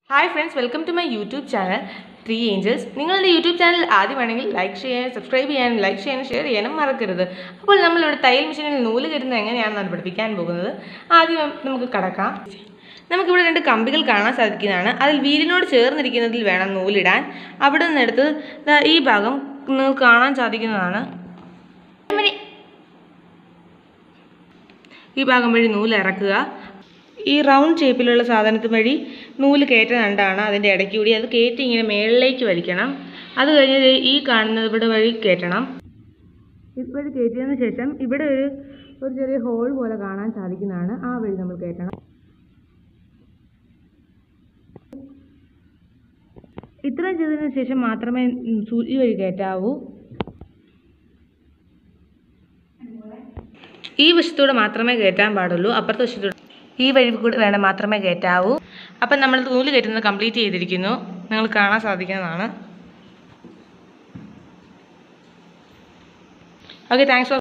hi friends welcome to my YouTube channel three angels നിങ്ങളുടെ YouTube channel ആദ്യമാണെങ്കിൽ like ചെയ്യാനും subscribe ചെയ്യാനും like ചെയ്യാനും ഷെയർ ചെയ്യാനും മറക്കരുത് അപ്പോൾ നമ്മളിവിടെ തയ്യൽ മെഷീനിൽ നൂല് കരുതുന്നത് എങ്ങനെയാണെന്നാണ് പഠിപ്പിക്കാൻ പോകുന്നത് ആദ്യം നമുക്ക് കടക്കാം നമുക്കിവിടെ രണ്ട് കമ്പികൾ കാണാൻ സാധിക്കുന്നതാണ് അതിൽ വീലിനോട് ചേർന്നിരിക്കുന്നതിൽ വേണം നൂലിടാൻ അവിടെ നിന്നെടുത്ത് ദാ ഈ ഭാഗം നിങ്ങൾക്ക് കാണാൻ സാധിക്കുന്നതാണ് ഈ ഭാഗം വഴി നൂല് ഇറക്കുക ഈ റൗണ്ട് ഷേപ്പിലുള്ള സാധനത്തിന് വഴി നൂല് കയറ്റുന്നുണ്ടാണ് അതിൻ്റെ ഇടയ്ക്ക് കൂടി അത് കയറ്റി ഇങ്ങനെ മേളിലേക്ക് വലിക്കണം അത് കഴിഞ്ഞ് ദേ ഈ കാണുന്നത് ഇവിടെ വഴി കയറ്റണം ഇതുവഴി കയറ്റിയതിന് ശേഷം ഇവിടെ ഒരു ഒരു ചെറിയ ഹോൾ പോലെ കാണാൻ സാധിക്കുന്നതാണ് ആ വഴി നമ്മൾ കയറ്റണം ഇത്രയും ചെയ്തതിന് ശേഷം മാത്രമേ ഉം, സൂചി വഴി കയറ്റാവൂ ഈ വശത്തൂടെ മാത്രമേ കയറ്റാൻ പാടുള്ളൂ അപ്പുറത്തെ വശത്തൂടെ ഈ വഴി കൂടെ വേണം മാത്രമേ കയറ്റാവൂ അപ്പം നമ്മൾ നൂല് കയറ്റുന്നത് കംപ്ലീറ്റ് ചെയ്തിരിക്കുന്നു നിങ്ങൾ കാണാൻ സാധിക്കുന്നതാണ് ഓക്കെ താങ്ക്സ് ഫോർ